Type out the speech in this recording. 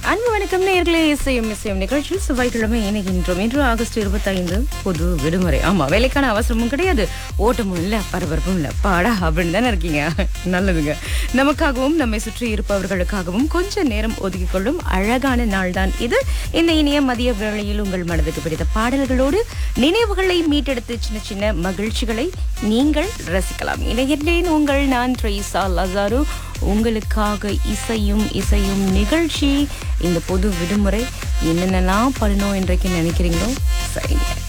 அன்பு வணக்கம் நேர்களே இசையும் இசையும் நிகழ்ச்சியில் செவ்வாய்க்கிழமை இணைகின்றோம் இன்று ஆகஸ்ட் இருபத்தைந்து பொது விடுமுறை ஆமா வேலைக்கான அவசரமும் கிடையாது ஓட்டமும் இல்ல பரபரப்பும் இல்ல பாடா அப்படின்னு தானே இருக்கீங்க நல்லதுங்க நமக்காகவும் நம்மை சுற்றி இருப்பவர்களுக்காகவும் கொஞ்ச நேரம் ஒதுக்கிக் கொள்ளும் அழகான நாள் தான் இது இந்த இனிய மதிய வேளையில் உங்கள் மனதுக்கு பிடித்த பாடல்களோடு நினைவுகளை மீட்டெடுத்து சின்ன சின்ன மகிழ்ச்சிகளை நீங்கள் ரசிக்கலாம் இணைகின்றேன் உங்கள் நான் ட்ரைசா லசாரு உங்களுக்காக இசையும் இசையும் நிகழ்ச்சி இந்த பொது விடுமுறை என்னென்னலாம் பண்ணணும் இன்றைக்கு நினைக்கிறீங்களோ சரிங்க